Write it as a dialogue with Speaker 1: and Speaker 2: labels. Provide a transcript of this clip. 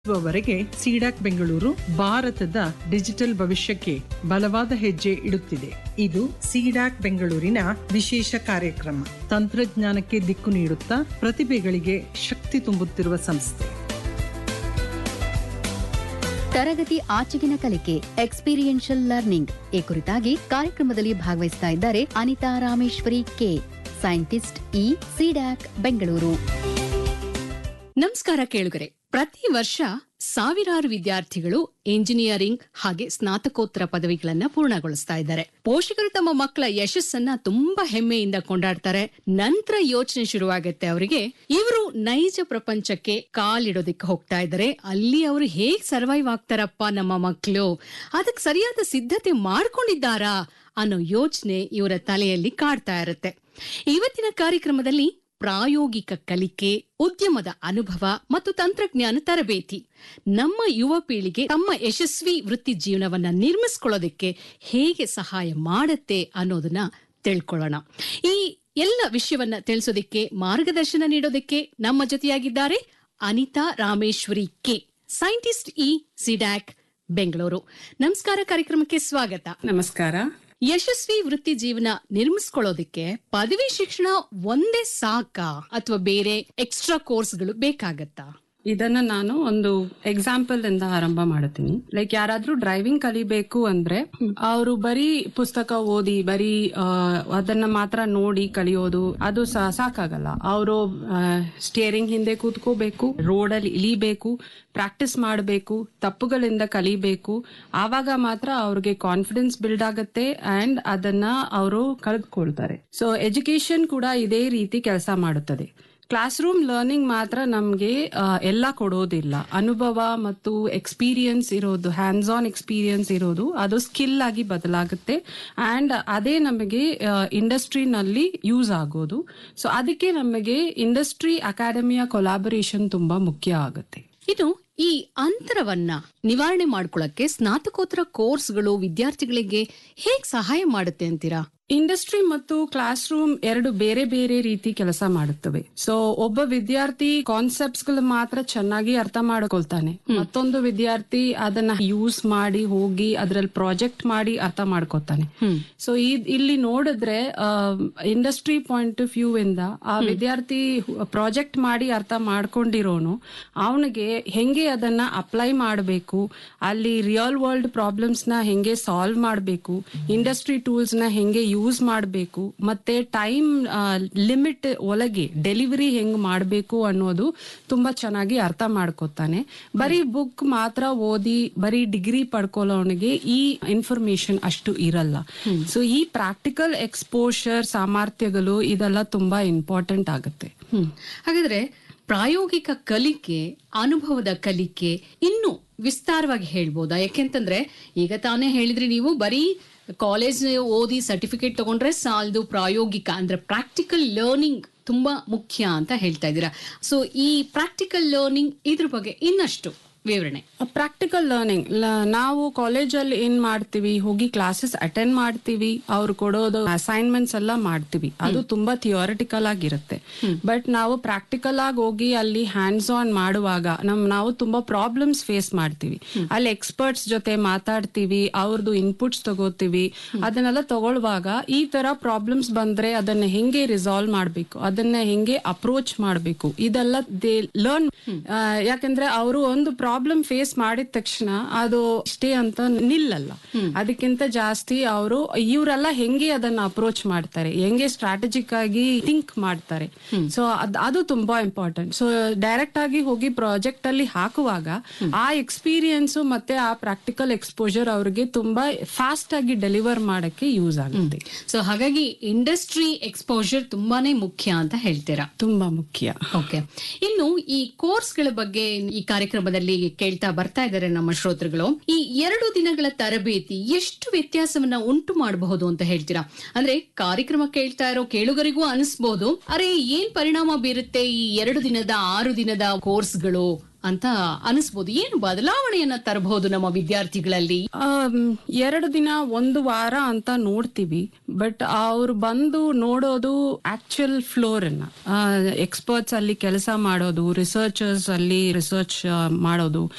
Speaker 1: ವರೆಗೆ ಸಿಡಾಕ್ ಬೆಂಗಳೂರು ಭಾರತದ ಡಿಜಿಟಲ್ ಭವಿಷ್ಯಕ್ಕೆ ಬಲವಾದ ಹೆಜ್ಜೆ ಇಡುತ್ತಿದೆ ಇದು ಸಿಡಾಕ್ ಬೆಂಗಳೂರಿನ ವಿಶೇಷ ಕಾರ್ಯಕ್ರಮ ತಂತ್ರಜ್ಞಾನಕ್ಕೆ ದಿಕ್ಕು ನೀಡುತ್ತಾ ಪ್ರತಿಭೆಗಳಿಗೆ ಶಕ್ತಿ ತುಂಬುತ್ತಿರುವ ಸಂಸ್ಥೆ
Speaker 2: ತರಗತಿ ಆಚೆಗಿನ ಕಲಿಕೆ ಎಕ್ಸ್ಪೀರಿಯನ್ಷಿಯಲ್ ಲರ್ನಿಂಗ್ ಈ ಕುರಿತಾಗಿ ಕಾರ್ಯಕ್ರಮದಲ್ಲಿ ಭಾಗವಹಿಸ್ತಾ ಇದ್ದಾರೆ Anita Rameshwari K scientist E CDAC Bengaluru
Speaker 3: ನಮಸ್ಕಾರ ಕೇಳುಗರೆ ಪ್ರತಿ ವರ್ಷ ಸಾವಿರಾರು ವಿದ್ಯಾರ್ಥಿಗಳು ಇಂಜಿನಿಯರಿಂಗ್ ಹಾಗೆ ಸ್ನಾತಕೋತ್ತರ ಪದವಿಗಳನ್ನ ಪೂರ್ಣಗೊಳಿಸ್ತಾ ಇದ್ದಾರೆ ಪೋಷಕರು ತಮ್ಮ ಮಕ್ಕಳ ಯಶಸ್ಸನ್ನ ತುಂಬಾ ಹೆಮ್ಮೆಯಿಂದ ಕೊಂಡಾಡ್ತಾರೆ ನಂತರ ಯೋಚನೆ ಶುರುವಾಗತ್ತೆ ಅವರಿಗೆ ಇವರು ನೈಜ ಪ್ರಪಂಚಕ್ಕೆ ಕಾಲಿಡೋದಕ್ಕೆ ಹೋಗ್ತಾ ಇದ್ದಾರೆ ಅಲ್ಲಿ ಅವರು ಹೇಗ್ ಸರ್ವೈವ್ ಆಗ್ತಾರಪ್ಪ ನಮ್ಮ ಮಕ್ಕಳು ಅದಕ್ಕೆ ಸರಿಯಾದ ಸಿದ್ಧತೆ ಮಾಡ್ಕೊಂಡಿದ್ದಾರಾ ಅನ್ನೋ ಯೋಚನೆ ಇವರ ತಲೆಯಲ್ಲಿ ಕಾಡ್ತಾ ಇರುತ್ತೆ ಇವತ್ತಿನ ಕಾರ್ಯಕ್ರಮದಲ್ಲಿ ಪ್ರಾಯೋಗಿಕ ಕಲಿಕೆ ಉದ್ಯಮದ ಅನುಭವ ಮತ್ತು ತಂತ್ರಜ್ಞಾನ ತರಬೇತಿ ನಮ್ಮ ಯುವ ಪೀಳಿಗೆ ತಮ್ಮ ಯಶಸ್ವಿ ವೃತ್ತಿ ಜೀವನವನ್ನ ನಿರ್ಮಿಸ್ಕೊಳ್ಳೋದಕ್ಕೆ ಹೇಗೆ ಸಹಾಯ ಮಾಡುತ್ತೆ ಅನ್ನೋದನ್ನ ತಿಳ್ಕೊಳ್ಳೋಣ ಈ ಎಲ್ಲ ವಿಷಯವನ್ನ ತಿಳಿಸೋದಕ್ಕೆ ಮಾರ್ಗದರ್ಶನ ನೀಡೋದಕ್ಕೆ ನಮ್ಮ ಜೊತೆಯಾಗಿದ್ದಾರೆ Anita Rameshwari K scientist E CDAC Bengaluru ನಮಸ್ಕಾರ ಕಾರ್ಯಕ್ರಮಕ್ಕೆ ಸ್ವಾಗತ
Speaker 4: ನಮಸ್ಕಾರ
Speaker 3: ಯಶಸ್ವಿ ವೃತ್ತಿ ಜೀವನ ನಿರ್ಮಿಸ್ಕೊಳ್ಳೋದಕ್ಕೆ ಪದವಿ ಶಿಕ್ಷಣ ಒಂದೇ ಸಾಕಾ ಅಥವಾ ಬೇರೆ ಎಕ್ಸ್ಟ್ರಾ ಕೋರ್ಸ್ಗಳು ಬೇಕಾಗತ್ತಾ
Speaker 4: ಇದನ್ನ ನಾನು ಒಂದು ಎಕ್ಸಾಂಪಲ್ ಇಂದ ಆರಂಭ ಮಾಡುತ್ತೀನಿ ಲೈಕ್ ಯಾರಾದ್ರೂ ಡ್ರೈವಿಂಗ್ ಕಲಿಬೇಕು ಅಂದ್ರೆ ಅವರು ಬರೀ ಪುಸ್ತಕ ಓದಿ ಬರೀ ಆ, ಅದನ್ನ ಮಾತ್ರ ನೋಡಿ ಕಲಿಯೋದು ಅದು ಸಾ- ಸಾಕಾಗಲ್ಲ ಅವರು ಸ್ಟಿಯರಿಂಗ್ ಹಿಂದೆ ಕೂತ್ಕೋಬೇಕು ರೋಡಲ್ಲಿ ಇಳಿಬೇಕು ಪ್ರಾಕ್ಟೀಸ್ ಮಾಡಬೇಕು ತಪ್ಪುಗಳಿಂದ ಕಲಿಬೇಕು ಆವಾಗ ಮಾತ್ರ ಅವ್ರಿಗೆ ಕಾನ್ಫಿಡೆನ್ಸ್ ಬಿಲ್ಡ್ ಆಗುತ್ತೆ ಅಂಡ್ ಅದನ್ನ ಅವರು ಕಳೆದುಕೊಳ್ತಾರೆ ಸೊ ಎಜುಕೇಶನ್ ಕೂಡ ಇದೇ ರೀತಿ ಕೆಲಸ ಮಾಡುತ್ತದೆ ಕ್ಲಾಸ್ ರೂಮ್ ಲರ್ನಿಂಗ್ ಮಾತ್ರ ನಮಗೆ ಎಲ್ಲ ಕೊಡೋದಿಲ್ಲ ಅನುಭವ ಮತ್ತು ಎಕ್ಸ್ಪೀರಿಯನ್ಸ್ ಇರೋದು ಹ್ಯಾಂಡ್ಸ್ ಆನ್ ಎಕ್ಸ್ಪೀರಿಯನ್ಸ್ ಇರೋದು ಅದು ಸ್ಕಿಲ್ ಆಗಿ ಬದಲಾಗುತ್ತೆ ಅಂಡ್ ಅದೇ ನಮಗೆ ಇಂಡಸ್ಟ್ರಿನಲ್ಲಿ ಯೂಸ್ ಆಗೋದು ಸೊ ಅದಕ್ಕೆ ನಮಗೆ ಇಂಡಸ್ಟ್ರಿ ಅಕಾಡೆಮಿಯ ಕೊಲಾಬರೇಷನ್ ತುಂಬಾ ಮುಖ್ಯ ಆಗುತ್ತೆ
Speaker 3: ಇನ್ನು ಈ ಅಂತರವನ್ನ ನಿವಾರಣೆ ಮಾಡ್ಕೊಳ್ಳಕ್ಕೆ ಸ್ನಾತಕೋತ್ತರ ಕೋರ್ಸ್ಗಳು ವಿದ್ಯಾರ್ಥಿಗಳಿಗೆ ಹೇಗ್ ಸಹಾಯ ಮಾಡುತ್ತೆ ಅಂತೀರಾ
Speaker 4: ಇಂಡಸ್ಟ್ರಿ ಮತ್ತು ಕ್ಲಾಸ್ ರೂಮ್ ಎರಡು ಬೇರೆ ಬೇರೆ ರೀತಿ ಕೆಲಸ ಮಾಡುತ್ತವೆ ಸೊ ಒಬ್ಬ ವಿದ್ಯಾರ್ಥಿ ಕಾನ್ಸೆಪ್ಟ್ಸ್ ಗಳು ಮಾತ್ರ ಚೆನ್ನಾಗಿ ಅರ್ಥ ಮಾಡ್ಕೊಳ್ತಾನೆ ಮತ್ತೊಂದು ವಿದ್ಯಾರ್ಥಿ ಅದನ್ನ ಯೂಸ್ ಮಾಡಿ ಹೋಗಿ ಅದ್ರಲ್ಲಿ ಪ್ರಾಜೆಕ್ಟ್ ಮಾಡಿ ಅರ್ಥ ಮಾಡ್ಕೊತಾನೆ ಸೊ ಇಲ್ಲಿ ನೋಡಿದ್ರೆ ಇಂಡಸ್ಟ್ರಿ ಪಾಯಿಂಟ್ ಆಫ್ ವ್ಯೂ ಇಂದ ಆ ವಿದ್ಯಾರ್ಥಿ ಪ್ರಾಜೆಕ್ಟ್ ಮಾಡಿ ಅರ್ಥ ಮಾಡ್ಕೊಂಡಿರೋನು ಅವನಿಗೆ ಹೆಂಗೆ ಅದನ್ನ ಅಪ್ಲೈ ಮಾಡಬೇಕು ಅಲ್ಲಿ ರಿಯಲ್ ವರ್ಲ್ಡ್ ಪ್ರಾಬ್ಲಮ್ಸ್ ನ ಹೆಂಗೆ ಸಾಲ್ವ್ ಮಾಡಬೇಕು ಇಂಡಸ್ಟ್ರಿ ಟೂಲ್ಸ್ ನ ಹೆಂಗೆ ಯೂಸ್ ಮಾಡಬೇಕು ಮತ್ತೆ ಟೈಮ್ ಲಿಮಿಟ್ ಒಳಗೆ ಡೆಲಿವರಿ ಹೆಂಗ್ ಮಾಡಬೇಕು ಅನ್ನೋದು ತುಂಬಾ ಚೆನ್ನಾಗಿ ಅರ್ಥ ಮಾಡ್ಕೊತಾನೆ ಬರೀ ಬುಕ್ ಮಾತ್ರ ಓದಿ ಬರೀ ಡಿಗ್ರಿ ಪಡ್ಕೊಳ್ಳೋನಿಗೆ ಈ ಇನ್ಫಾರ್ಮೇಶನ್ ಅಷ್ಟು ಇರಲ್ಲ ಸೊ ಈ ಪ್ರಾಕ್ಟಿಕಲ್ ಎಕ್ಸ್ಪೋಷರ್ ಸಾಮರ್ಥ್ಯಗಳು ಇದೆಲ್ಲ ತುಂಬಾ ಇಂಪಾರ್ಟೆಂಟ್ ಆಗುತ್ತೆ
Speaker 3: ಹ್ಮ್ ಹಾಗಾದ್ರೆ ಪ್ರಾಯೋಗಿಕ ಕಲಿಕೆ ಅನುಭವದ ಕಲಿಕೆ ಇನ್ನು ವಿಸ್ತಾರವಾಗಿ ಹೇಳ್ಬೋದಾ ಯಾಕೆಂತಂದ್ರೆ ಈಗ ತಾನೇ ಹೇಳಿದ್ರಿ ನೀವು ಬರೀ ಕಾಲೇಜ್ ಓದಿ ಸರ್ಟಿಫಿಕೇಟ್ ತಗೊಂಡ್ರೆ ಸಾಲದು ಪ್ರಾಯೋಗಿಕ ಅಂದ್ರೆ ಪ್ರಾಕ್ಟಿಕಲ್ ಲರ್ನಿಂಗ್ ತುಂಬಾ ಮುಖ್ಯ ಅಂತ ಹೇಳ್ತಾ ಇದ್ದೀರಾ ಸೊ ಈ ಪ್ರಾಕ್ಟಿಕಲ್ ಲರ್ನಿಂಗ್ ಇದ್ರ ಬಗ್ಗೆ ಇನ್ನಷ್ಟು ವಿವರಣೆ
Speaker 4: ಪ್ರಾಕ್ಟಿಕಲ್ ಲರ್ನಿಂಗ್ ನಾವು ಕಾಲೇಜಲ್ಲಿ ಏನ್ ಮಾಡ್ತೀವಿ ಹೋಗಿ ಕ್ಲಾಸಸ್ ಅಟೆಂಡ್ ಮಾಡ್ತೀವಿ ಅವ್ರು ಕೊಡೋದು ಅಸೈನ್ಮೆಂಟ್ಸ್ ಎಲ್ಲ ಮಾಡ್ತೀವಿ ಅದು ತುಂಬಾ ಥಿಯೋರಿಟಿಕಲ್ ಆಗಿರುತ್ತೆ ಬಟ್ ನಾವು ಪ್ರಾಕ್ಟಿಕಲ್ ಆಗಿ ಹೋಗಿ ಅಲ್ಲಿ ಹ್ಯಾಂಡ್ಸ್ ಆನ್ ಮಾಡುವಾಗ ನಮ್ ನಾವು ತುಂಬಾ ಪ್ರಾಬ್ಲಮ್ಸ್ ಫೇಸ್ ಮಾಡ್ತೀವಿ ಅಲ್ಲಿ ಎಕ್ಸ್ಪರ್ಟ್ಸ್ ಜೊತೆ ಮಾತಾಡ್ತೀವಿ ಅವ್ರದ್ದು ಇನ್ಪುಟ್ಸ್ ತಗೋತೀವಿ ಅದನ್ನೆಲ್ಲ ತಗೊಳ್ಳುವಾಗ ಈ ತರ ಪ್ರಾಬ್ಲಮ್ಸ್ ಬಂದ್ರೆ ಅದನ್ನ ಹೆಂಗೆ ರಿಸಾಲ್ವ್ ಮಾಡ್ಬೇಕು ಅದನ್ನ ಹೆಂಗೆ ಅಪ್ರೋಚ್ ಮಾಡ್ಬೇಕು ಇದೆಲ್ಲ ದೇ ಲರ್ನ್ ಯಾಕಂದ್ರೆ ಅವರು ಒಂದು ಪ್ರಾಬ್ಲಮ್ ಫೇಸ್ ಮಾಡಿದ ತಕ್ಷಣ ಅದು ಇಷ್ಟೇ ಅಂತ ನಿಲ್ಲಲ್ಲ ಅದಕ್ಕಿಂತ ಜಾಸ್ತಿ ಅವರು ಇವರೆಲ್ಲ ಹೆಂಗೆ ಅದನ್ನ ಅಪ್ರೋಚ್ ಮಾಡ್ತಾರೆ ಹೆಂಗೆ ಸ್ಟ್ರಾಟಜಿಕ್ ಆಗಿ ಥಿಂಕ್ ಮಾಡ್ತಾರೆ ಸೊ ಅದು ತುಂಬಾ ಇಂಪಾರ್ಟೆಂಟ್ ಸೊ ಡೈರೆಕ್ಟ್ ಆಗಿ ಹೋಗಿ ಪ್ರಾಜೆಕ್ಟ್ ಅಲ್ಲಿ ಹಾಕುವಾಗ ಆ ಎಕ್ಸ್ಪೀರಿಯನ್ಸ್ ಮತ್ತೆ ಆ ಪ್ರಾಕ್ಟಿಕಲ್ ಎಕ್ಸ್ಪೋಜರ್ ಅವ್ರಿಗೆ ತುಂಬಾ ಫಾಸ್ಟ್ ಆಗಿ ಡೆಲಿವರ್ ಮಾಡಕ್ಕೆ ಯೂಸ್ ಆಗುತ್ತೆ
Speaker 3: ಸೊ ಹಾಗಾಗಿ ಇಂಡಸ್ಟ್ರಿ ಎಕ್ಸ್ಪೋಜರ್ ತುಂಬಾನೇ ಮುಖ್ಯ ಅಂತ ಹೇಳ್ತೀರಾ
Speaker 4: ತುಂಬಾ ಮುಖ್ಯ
Speaker 3: ಓಕೆ ಇನ್ನು ಈ ಕೋರ್ಸ್ಗಳ ಬಗ್ಗೆ ಈ ಕಾರ್ಯಕ್ರಮದಲ್ಲಿ ಕೇಳ್ತಾ ಬರ್ತಾ ಇದ್ದಾರೆ ನಮ್ಮ ಶ್ರೋತೃಗಳು ಈ ಎರಡು ದಿನಗಳ ತರಬೇತಿ ಎಷ್ಟು ವ್ಯತ್ಯಾಸವನ್ನ ಉಂಟು ಮಾಡಬಹುದು ಅಂತ ಹೇಳ್ತೀರಾ ಅಂದ್ರೆ ಕಾರ್ಯಕ್ರಮ ಕೇಳ್ತಾ ಇರೋ ಕೇಳುಗರಿಗೂ ಅನಿಸ್ಬೋದು ಅರೆ ಏನ್ ಪರಿಣಾಮ ಬೀರುತ್ತೆ ಈ ಎರಡು ದಿನದ ಆರು ದಿನದ ಕೋರ್ಸ್ಗಳು ಅಂತ ಅನಿಸ್ಬೋದು ಏನು ಬದಲಾವಣೆಯನ್ನ ತರಬಹುದು ನಮ್ಮ ವಿದ್ಯಾರ್ಥಿಗಳಲ್ಲಿ
Speaker 4: ಆಮ್, ಎರಡು ದಿನ ಒಂದು ವಾರ ಅಂತ ನೋಡ್ತೀವಿ ಬಟ್ ಅವ್ರು ಬಂದು ನೋಡೋದು ಆಕ್ಚುಯಲ್ ಫ್ಲೋರ್ ಅನ್ನ ಎಕ್ಸ್ಪರ್ಟ್ಸ್ ಅಲ್ಲಿ ಕೆಲಸ ಮಾಡೋದು ರಿಸರ್ಚರ್ಸ್ ಅಲ್ಲಿ ರಿಸರ್ಚ್ ಮಾಡೋದು